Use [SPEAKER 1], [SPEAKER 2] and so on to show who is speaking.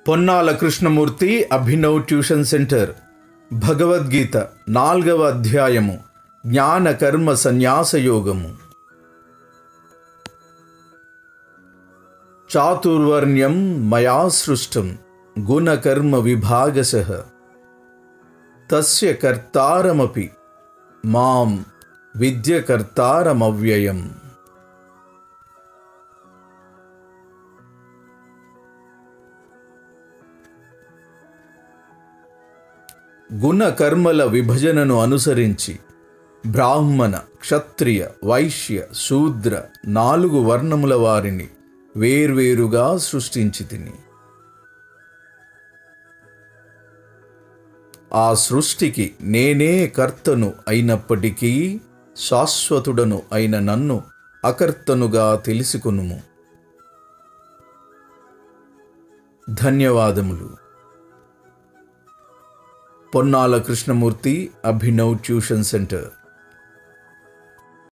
[SPEAKER 1] Ponnala Krishnamurthy Abhinav tuition centre Bhagavad Gita నాల్గవ అధ్యాయము జ్ఞాన కర్మ సన్యాస యోగము చాతుర్వర్ణ్యం మయా సృష్టం గుణకర్మ విభాగశ తస్య కర్తారమపి మాం విద్యకర్తారమవ్యయం గుణ కర్మల విభజనను అనుసరించి బ్రాహ్మణ క్షత్రియ వైశ్య శూద్ర నాలుగు వర్ణముల వారిని వేర్వేరుగా సృష్టించి తిని ఆ సృష్టికి నేనే కర్తను అయినప్పటికీ శాశ్వతుడను అయిన నన్ను అకర్తనుగా తెలుసుకునుము ధన్యవాదములు పొన్నాల కృష్ణమూర్తి అభినవ్ ట్యూషన్ సెంటర్